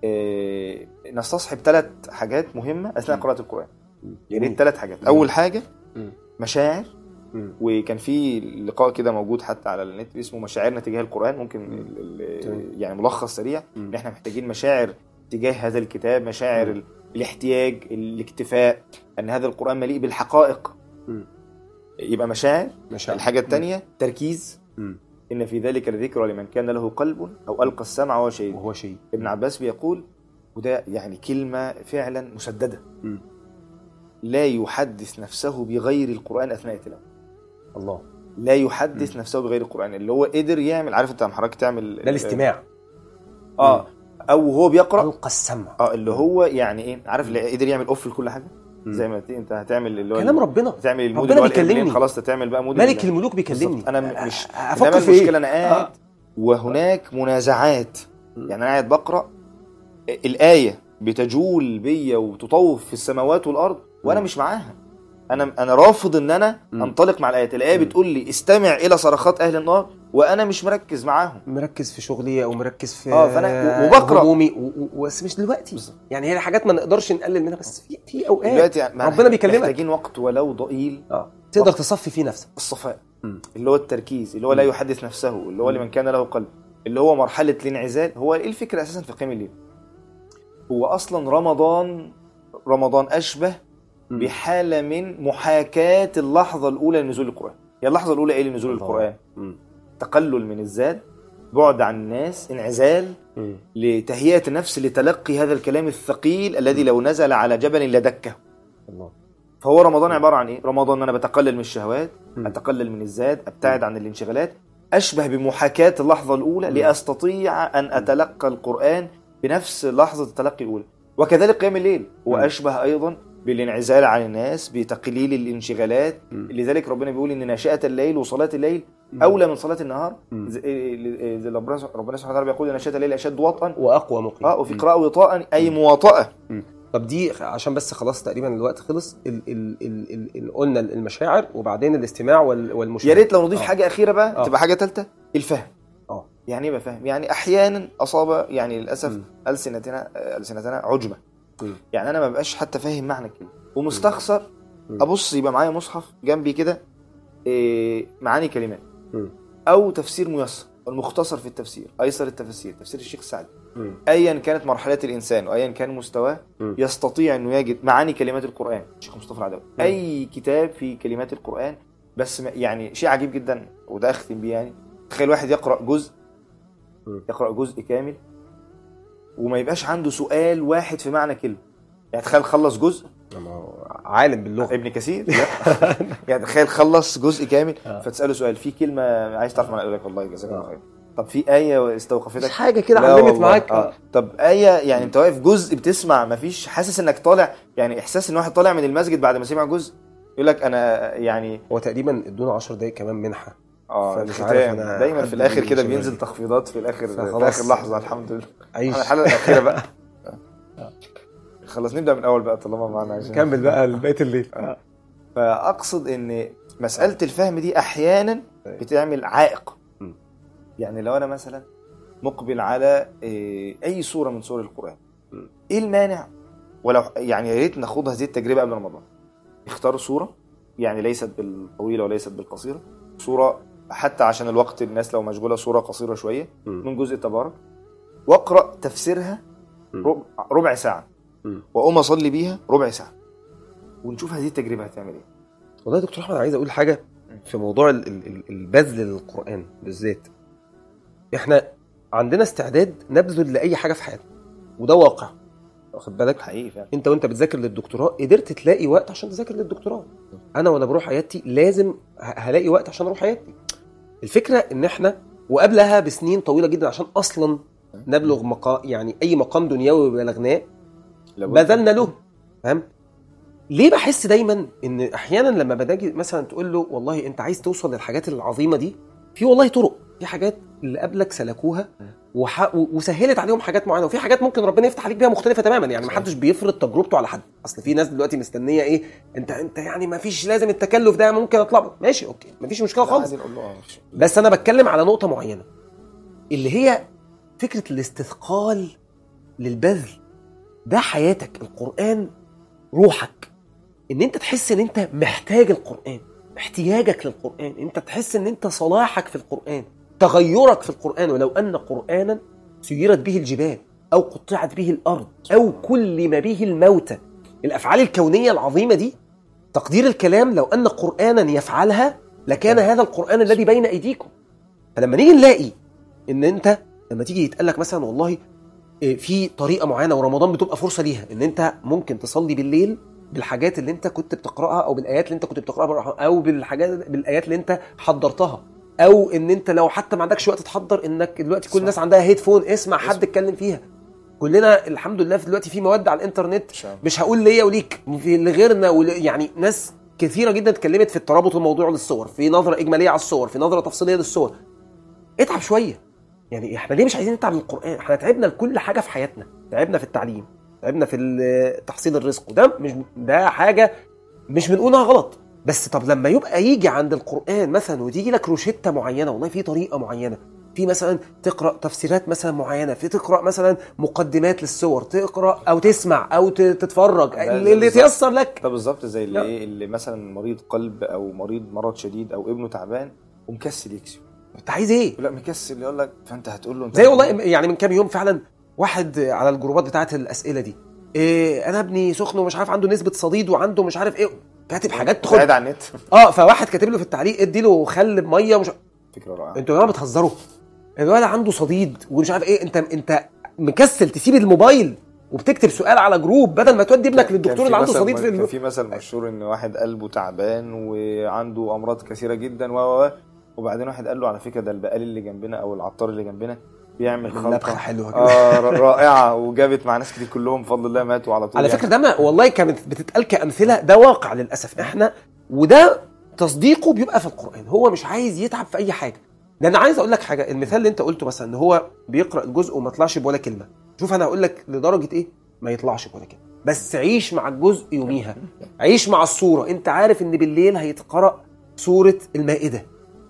آه، نستصحب ثلاث حاجات مهمة أثناء م. قراءة القرآن يا جميل. ريت ثلاث حاجات أول حاجة م. مشاعر مم. وكان في لقاء كده موجود حتى على النت اسمه مشاعرنا تجاه القران ممكن ال- ال- تمام. يعني ملخص سريع مم. ان احنا محتاجين مشاعر تجاه هذا الكتاب مشاعر مم. ال- الاحتياج الاكتفاء ان هذا القران مليء بالحقائق مم. يبقى مشاعر مشاعر. الحاجه الثانيه تركيز مم. ان في ذلك لذكرى لمن كان له قلب او القى السمع وهو شهيد وهو شيء ابن عباس بيقول وده يعني كلمه فعلا مسدده مم. لا يحدث نفسه بغير القران اثناء التلاوه الله لا يحدث نفسه بغير القران اللي هو قدر يعمل عارف انت لما حضرتك تعمل ده الاستماع اه او هو بيقرا ألقى السمع اه اللي هو يعني ايه عارف اللي قدر يعمل اوف لكل حاجه مم. زي ما ت- انت هتعمل اللي هو كلام ربنا تعمل المود ربنا اللي هو بيكلمني. الإيربلين، خلاص تعمل بقى مود ملك ال- الملوك بيكلمني بالظبط. انا م- مش افكر انما في ايه المشكله انا قاعد آه. وهناك منازعات مم. يعني انا قاعد بقرا الايه بتجول بيا وتطوف في السماوات والارض وانا مم. مش معاها انا انا رافض ان انا مم. انطلق مع الايات الايه مم. بتقول لي استمع الى صرخات اهل النار وانا مش مركز معاهم مركز في شغلي او مركز في آه، فأنا- وبقرأ. همومي و- و- بس مش دلوقتي بالظبط. يعني هي حاجات ما نقدرش نقلل منها بس في في اوقات دلوقتي يعني ربنا بيكلمك. محتاجين وقت ولو ضئيل اه تقدر تصفي فيه نفسك الصفاء مم. اللي هو التركيز اللي هو لا مم. يحدث نفسه اللي هو مم. لمن كان له قلب اللي هو مرحله الانعزال هو ايه الفكره اساسا في قيام الليل هو اصلا رمضان رمضان اشبه مم. بحاله من محاكاه اللحظه الاولى لنزول القران هي اللحظه الاولى ايه لنزول الله. القران مم. تقلل من الزاد بعد عن الناس انعزال مم. لتهيئه النفس لتلقي هذا الكلام الثقيل الذي لو نزل على جبل لدكه الله فهو رمضان عباره عن ايه رمضان ان انا بتقلل من الشهوات مم. اتقلل من الزاد ابتعد عن الانشغالات اشبه بمحاكاه اللحظه الاولى مم. لاستطيع ان اتلقى القران بنفس لحظه التلقي الاولى وكذلك قيام الليل هو مم. اشبه ايضا بالانعزال عن الناس بتقليل الانشغالات مم. لذلك ربنا بيقول ان ناشئه الليل وصلاه الليل مم. اولى من صلاه النهار مم. زي زي ربنا ربنا سبحانه وتعالى بيقول ان ناشئه الليل اشد وطئا واقوى مقيم اه وفي مم. قراءه وطاء اي مواطاه طب دي عشان بس خلاص تقريبا الوقت خلص ال ال ال ال ال قلنا المشاعر وبعدين الاستماع وال- يا والمشاهده ريت لو نضيف آه. حاجه اخيره بقى آه. تبقى حاجه ثالثه الفهم اه يعني ايه بقى فهم يعني احيانا اصاب يعني للاسف مم. السنتنا السنتنا عجبه مم. يعني انا ما بقاش حتى فاهم معنى الكلمه ومستخسر مم. ابص يبقى معايا مصحف جنبي كده إيه معاني كلمات مم. او تفسير ميسر المختصر في التفسير ايسر التفسير تفسير الشيخ سعدي مم. ايا كانت مرحله الانسان وايا كان مستواه مم. يستطيع انه يجد معاني كلمات القران الشيخ مصطفى العدوي مم. اي كتاب في كلمات القران بس ما- يعني شيء عجيب جدا وده اختم بيه يعني تخيل واحد يقرا جزء مم. يقرا جزء كامل وما يبقاش عنده سؤال واحد في معنى كلمه يعني تخيل خلص جزء ما هو عالم باللغه ابن كثير لا يعني تخيل خلص جزء كامل آه. فتساله سؤال في كلمه عايز تعرف معنى يقول لك والله جزاك الله آه. خير طب في ايه استوقفتك مفيش حاجه كده لا علمت والله. معاك آه. طب ايه يعني انت واقف جزء بتسمع مفيش حاسس انك طالع يعني احساس ان واحد طالع من المسجد بعد ما سمع جزء يقول لك انا يعني هو تقريبا ادونا 10 دقايق كمان منحه اه فمش الختام. عارف أنا دايما حد في الاخر كده بيشغل. بينزل تخفيضات في الاخر في فخلاص. اخر لحظه الحمد لله عيش على الحلقه الاخيره بقى خلاص نبدا من الاول بقى طالما معنا عشان كمل بقى بقيه الليل فاقصد ان مساله الفهم دي احيانا طيب. بتعمل عائق م. يعني لو انا مثلا مقبل على إيه، اي سوره من سور القران م. ايه المانع ولو يعني يا ريت ناخد هذه التجربه قبل رمضان اختار سوره يعني ليست بالطويله وليست بالقصيره سوره حتى عشان الوقت الناس لو مشغوله سوره قصيره شويه مم. من جزء تبارك واقرا تفسيرها مم. ربع, ربع ساعه مم. واقوم اصلي بيها ربع ساعه ونشوف هذه التجربه هتعمل ايه والله يا دكتور احمد عايز اقول حاجه في موضوع ال- ال- ال- البذل للقران بالذات احنا عندنا استعداد نبذل لاي حاجه في حياتنا وده واقع واخد بالك حقيقي فعلا انت وانت بتذاكر للدكتوراه قدرت تلاقي وقت عشان تذاكر للدكتوراه انا وانا بروح عيادتي لازم ه- هلاقي وقت عشان اروح عيادتي الفكره ان احنا وقبلها بسنين طويله جدا عشان اصلا نبلغ مقام يعني اي مقام دنيوي بلغناه لابد. بذلنا له فاهم ليه بحس دايما ان احيانا لما باجي مثلا تقول له والله انت عايز توصل للحاجات العظيمه دي في والله طرق في حاجات اللي قبلك سلكوها وح... و- وسهلت عليهم حاجات معينه وفي حاجات ممكن ربنا يفتح عليك بيها مختلفه تماما يعني ما صحيح. حدش بيفرض تجربته على حد اصل في ناس دلوقتي مستنيه ايه انت انت يعني ما فيش لازم التكلف ده ممكن اطلع له. ماشي اوكي ما فيش مشكله لا، خالص عادي نقول له آه، مفيش- بس انا بتكلم على نقطه معينه اللي هي فكره الاستثقال للبذل ده حياتك القران روحك ان انت تحس ان انت محتاج القران احتياجك للقران انت تحس ان انت صلاحك في القران تغيرك في القران ولو ان قرانا سيرت به الجبال او قطعت به الارض او كلم به الموتى الافعال الكونيه العظيمه دي تقدير الكلام لو ان قرانا يفعلها لكان هذا القران الذي بين ايديكم فلما نيجي نلاقي ان انت لما تيجي يتقال لك مثلا والله إيه، في طريقه معينه ورمضان بتبقى فرصه ليها ان انت ممكن تصلي بالليل بالحاجات اللي انت كنت بتقراها او بالايات اللي انت كنت بتقراها بالرحمن او بالحاجات بالايات اللي انت حضرتها او ان انت لو حتى ما عندكش وقت تحضر انك دلوقتي كل صح. الناس عندها هيدفون اسمع حد اتكلم فيها كلنا الحمد لله في دلوقتي في مواد على الانترنت شاء الله. مش هقول ليا وليك في لغيرنا ول... يعني ناس كثيره جدا اتكلمت في الترابط الموضوعي للصور في نظره اجماليه على الصور في نظره تفصيليه للصور اتعب شويه يعني احنا ليه مش عايزين نتعب من القران احنا تعبنا لكل حاجه في حياتنا تعبنا في التعليم تعبنا في ال- تحصيل الرزق وده مش ده حاجه مش بنقولها غلط بس طب لما يبقى يجي عند القران مثلا وتيجي لك روشته معينه والله في طريقه معينه في مثلا تقرا تفسيرات مثلا معينه في تقرا مثلا مقدمات للسور تقرا او تسمع او ت- تتفرج ده- اللي اللي بالظبط. يتيسر لك ده بالظبط زي اللي لا. ايه اللي مثلا مريض قلب او مريض مرض شديد او ابنه تعبان ومكسل يكسب انت عايز ايه لا مكسل يقول لك فانت هتقول له انت زي والله يعني من كام يوم فعلا واحد على الجروبات بتاعت الاسئله دي إيه انا ابني سخن ومش عارف عنده نسبه صديد وعنده مش عارف ايه كاتب حاجات قاعد تخد على النت اه فواحد كاتب له في التعليق ادي له خل بميه ومش فكره رائعه انتوا يا جماعه بتهزروا الولد عنده صديد ومش عارف ايه انت انت مكسل تسيب الموبايل وبتكتب سؤال على جروب بدل ما تودي ابنك كان للدكتور في اللي عنده مثل- صديد في كان الم... في مثل مشهور ان واحد قلبه تعبان وعنده امراض كثيره جدا و و و وبعدين واحد قال له على فكره ده البقال اللي جنبنا او العطار اللي جنبنا بيعمل لبخه خلطه حلوه كده اه ر- رائعه وجابت مع ناس كتير كلهم بفضل الله ماتوا على طول على يعني. فكره ده ما والله كانت بتتقال كامثله ده واقع للاسف احنا وده تصديقه بيبقى في القران هو مش عايز يتعب في اي حاجه ده انا عايز اقول لك حاجه المثال اللي انت قلته مثلا ان هو بيقرا الجزء وما طلعش بولا كلمه شوف انا هقول لك لدرجه ايه ما يطلعش بولا كلمه بس عيش مع الجزء يوميها عيش مع الصوره انت عارف ان بالليل هيتقرا سوره المائده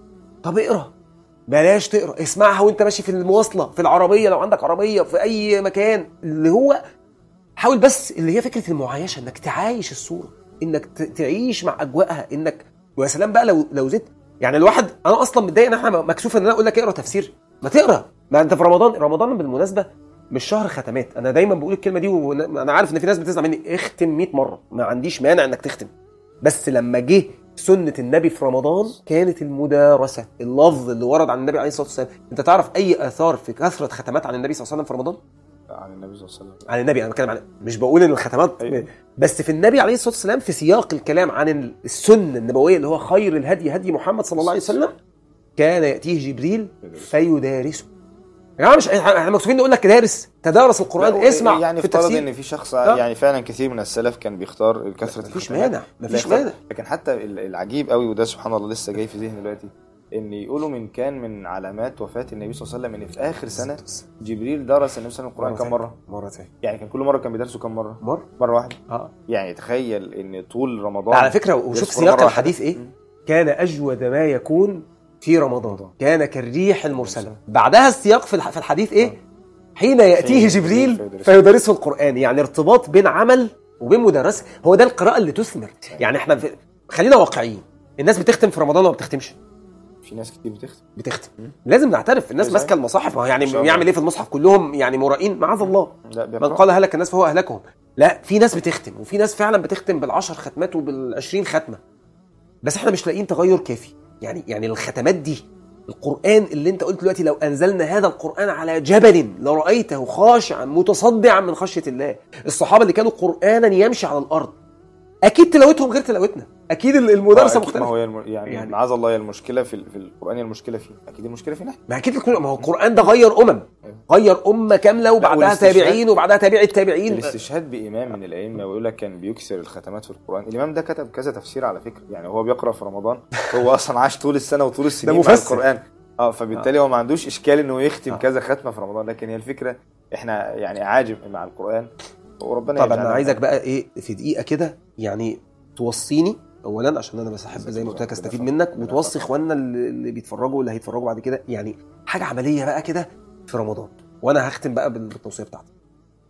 طب اقرا بلاش تقرا اسمعها وانت ماشي في المواصله في العربيه لو عندك عربيه في اي مكان اللي هو حاول بس اللي هي فكره المعايشه انك تعايش الصوره انك ت- تعيش مع اجواءها انك ويا سلام بقى لو لو زدت يعني الواحد انا اصلا متضايق ان احنا مكسوف ان انا اقول لك اقرا تفسير ما تقرا ما انت في رمضان رمضان بالمناسبه مش شهر ختمات انا دايما بقول الكلمه دي وانا عارف ان في ناس بتزعل مني اختم 100 مره ما عنديش مانع انك تختم بس لما جه سنة النبي في رمضان كانت المدارسة اللفظ اللي ورد عن النبي عليه الصلاة والسلام انت تعرف اي اثار في كثرة ختمات عن النبي صلى الله عليه وسلم في رمضان عن النبي صلى الله عليه وسلم عن النبي انا بتكلم عن مش بقول ان الختمات أيوة. بس في النبي عليه الصلاه والسلام في سياق الكلام عن السنه النبويه اللي هو خير الهدي هدي محمد صلى الله عليه وسلم كان ياتيه جبريل فيدارسه يا جماعه مش احنا مكسوفين نقول لك دارس تدارس القران لا، اسمع يعني في افترض التفسير ان في شخص آه. يعني فعلا كثير من السلف كان بيختار كثره مفيش الختمات. مانع لا مفيش يختار. مانع لكن حتى ال- العجيب قوي وده سبحان الله لسه جاي في ذهني دلوقتي ان يقولوا من كان من علامات وفاه النبي صلى الله عليه وسلم ان في اخر سنه جبريل درس النبي صلى الله عليه وسلم القران كم مره مرتين يعني كان كل مره كان بيدرسه كم مره مره مره واحده اه يعني تخيل ان طول رمضان على فكره وشوف يذكر سياق مرة الحديث واحدة. ايه كان اجود ما يكون في رمضان كان كالريح المرسله بعدها السياق في الح- في الحديث ايه حين ياتيه حين جبريل فيدرسه. فيدرسه القران يعني ارتباط بين عمل وبين مدرسه هو ده القراءه اللي تثمر يعني احنا في... خلينا واقعيين الناس بتختم في رمضان ولا ما بتختمش في ناس كتير بتختم بتختم لازم نعترف الناس إزاي؟ ماسكه المصاحف ما هو يعني إن شاء الله. يعمل ايه في المصحف كلهم يعني مرائين معاذ الله لا من بيقرأ. قال هلك الناس فهو اهلكهم لا في ناس بتختم وفي ناس فعلا بتختم بالعشر ختمات وبالعشرين ختمه بس احنا مش لاقيين تغير كافي يعني يعني الختمات دي القران اللي انت قلت دلوقتي لو انزلنا هذا القران على جبل لرايته خاشعا متصدعا من خشيه الله الصحابه اللي كانوا قرانا يمشي على الارض اكيد تلاوتهم غير تلاوتنا اكيد آه، المدرسه أكيد ما مختلفه هو هي الم... يعني, يعني- يعني معاذ الله هي المشكله في, ال- في القران هي المشكله فيه اكيد المشكله فينا احنا ما اكيد الكل ما هو القران ده غير امم غير امه كامله وبعدها والاستشهاد- تابعين وبعدها تابع التابعين الاستشهاد بامام من الائمه ويقول لك كان بيكسر الختمات في القران الامام ده كتب كذا تفسير على فكره يعني هو بيقرا في رمضان هو اصلا عاش طول السنه وطول السنين مع مفسر. القران اه فبالتالي هو ما عندوش اشكال انه يختم آه. كذا ختمه في رمضان لكن هي الفكره احنا يعني عاجب مع القران وربنا طب انا يجعلنا- عايزك بقى ايه في دقيقه كده يعني توصيني اولا عشان انا بس احب زي ما قلت لك استفيد منك وتوصي اخواننا اللي اللي بيتفرجوا واللي هيتفرجوا بعد كده يعني حاجه عمليه بقى كده في رمضان وانا هختم بقى بال- بالتوصيه بتاعتي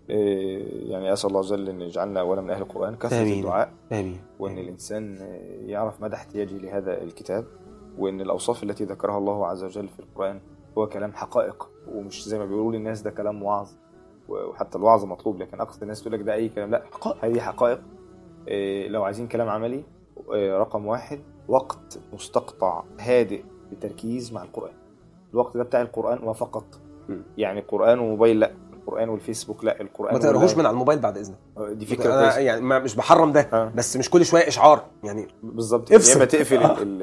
إيه، يعني اسال الله عز وجل ان يجعلنا اولا من اهل القران كثره آمين. الدعاء امين وان الانسان يعرف مدى احتياجه لهذا الكتاب وان الاوصاف التي ذكرها الله عز وجل في القران هو كلام حقائق ومش زي ما بيقولوا للناس ده كلام وعظ وحتى الوعظ مطلوب لكن اقصد الناس تقول لك ده اي كلام لا حقائق هذه حقائق إيه، لو عايزين كلام عملي إيه، رقم واحد وقت مستقطع هادئ بتركيز مع القرآن الوقت ده بتاع القرآن وفقط مم. يعني قرآن وموبايل لا القرآن والفيسبوك لا القرآن ما تقراهوش واللايف. من على الموبايل بعد اذنك دي فكرة انا كويسة يعني ما مش بحرم ده آه. بس مش كل شويه اشعار يعني بالظبط افصل. يا اما تقفل ال ال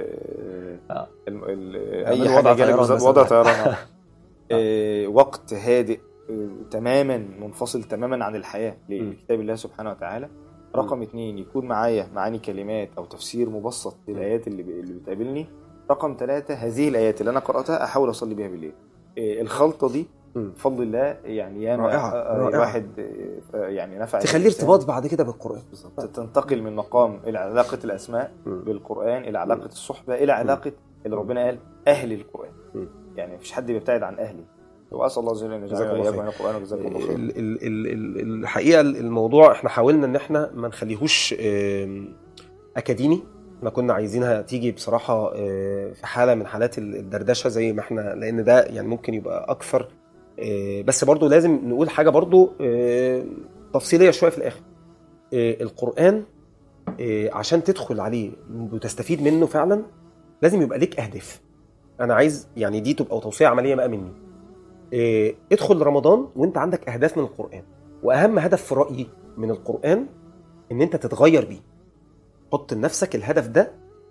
آه. ال ال اعمل اي وضع حاجه جانب طيران بالظبط مثلا. وضع طيران آه. آه، وقت هادئ آه، تماما منفصل تماما عن الحياه م. لكتاب الله سبحانه وتعالى رقم اتنين يكون معايا معاني كلمات او تفسير مبسط للايات اللي ب- اللي بتقابلني رقم ثلاثة هذه الايات اللي انا قراتها احاول اصلي بيها بالليل آه، الخلطه دي مم. بفضل الله يعني ياما رائعة، آه، آه، رائعة. الواحد آه، يعني نفع تخليه الإنسان. ارتباط بعد كده بالقران بالظبط تنتقل من مقام الى علاقه الاسماء مم. بالقران الى علاقه الصحبه الى علاقه اللي ربنا قال اهل القران مم. يعني مفيش حد بيبتعد عن اهلي واسال الله عز وجل ان جزاك يجعلنا الله واياكم خير. من القران وجزاكم الله خير ال- ال- ال- ال- الحقيقه الموضوع احنا حاولنا ان احنا ما نخليهوش آم، اكاديمي احنا كنا عايزينها تيجي بصراحه آه، في حاله من حالات ال- الدردشه زي ما احنا لان ده يعني ممكن يبقى اكثر آه، بس برضو لازم نقول حاجه برضو آه، تفصيليه شويه في الاخر آه، القران آه، عشان تدخل عليه وتستفيد منه فعلا لازم يبقى ليك اهداف انا عايز يعني دي تبقى توصيه عمليه بقى مني إيه، ادخل رمضان وانت عندك اهداف من القران واهم هدف في رايي من القران ان انت تتغير بيه حط لنفسك الهدف ده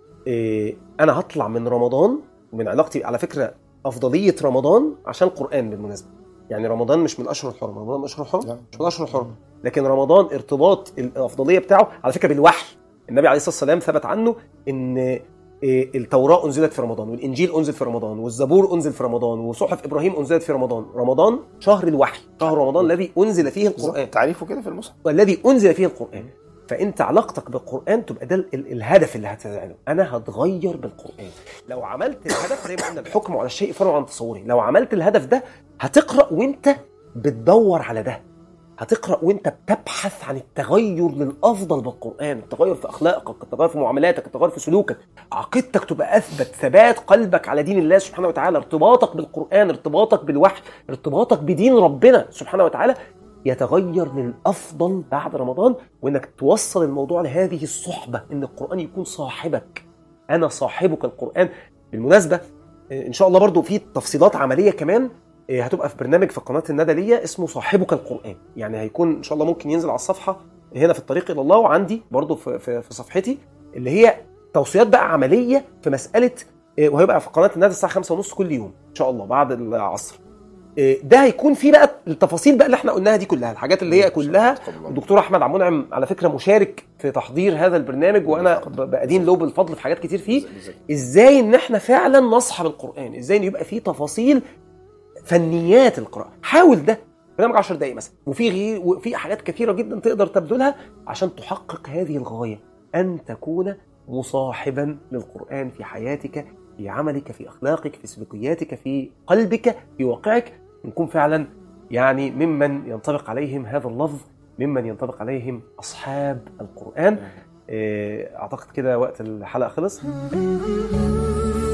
إيه، انا هطلع من رمضان ومن علاقتي على فكره افضليه رمضان عشان القران بالمناسبه يعني رمضان مش من اشهر الحرم رمضان من اشهر الحرم لا. مش من اشهر الحرم لكن رمضان ارتباط الافضليه بتاعه على فكره بالوحي النبي عليه الصلاه والسلام ثبت عنه ان إيه، التوراة أنزلت في رمضان والإنجيل أنزل في رمضان والزبور أنزل في رمضان وصحف إبراهيم أنزلت في رمضان رمضان شهر الوحي شهر رمضان الذي أنزل فيه القرآن بالظبط. تعريفه كده في المصحف والذي أنزل فيه القرآن فأنت علاقتك بالقرآن تبقى ده ال- ال- الهدف اللي هتعمله أنا هتغير بالقرآن لو عملت الهدف زي ما قلنا الحكم على الشيء فرع عن تصوري لو عملت الهدف ده هتقرأ وأنت بتدور على ده هتقرا وانت بتبحث عن التغير للافضل بالقران التغير في اخلاقك التغير في معاملاتك التغير في سلوكك عقيدتك تبقى اثبت ثبات قلبك على دين الله سبحانه وتعالى ارتباطك بالقران ارتباطك بالوحي ارتباطك بدين ربنا سبحانه وتعالى يتغير للافضل بعد رمضان وانك توصل الموضوع لهذه الصحبه ان القران يكون صاحبك انا صاحبك القران بالمناسبه ان شاء الله برضو في تفصيلات عمليه كمان إيه، هتبقى في برنامج في قناه الندى ليا اسمه صاحبك القران يعني هيكون ان شاء الله ممكن ينزل على الصفحه هنا في الطريق الى الله وعندي برضو في, في, في صفحتي اللي هي توصيات بقى عمليه في مساله إيه، وهيبقى في قناه الندى الساعه 5 ونص كل يوم ان شاء الله بعد العصر إيه، ده هيكون فيه بقى التفاصيل بقى اللي احنا قلناها دي كلها الحاجات اللي هي كلها تقبل الله. الدكتور احمد عبد المنعم على فكره مشارك في تحضير هذا البرنامج وانا ب- بأدين له بالفضل في حاجات كتير فيه بالظبط. ازاي ان احنا فعلا نصحب القران ازاي ان يبقى فيه تفاصيل فنيات القراءه حاول ده برنامج 10 دقائق مثلا وفي غير وفي حاجات كثيره جدا تقدر تبذلها عشان تحقق هذه الغايه ان تكون مصاحبا للقران في حياتك في عملك في اخلاقك في سلوكياتك في قلبك في واقعك نكون فعلا يعني ممن ينطبق عليهم هذا اللفظ ممن ينطبق عليهم اصحاب القران إيه، اعتقد كده وقت الحلقه خلص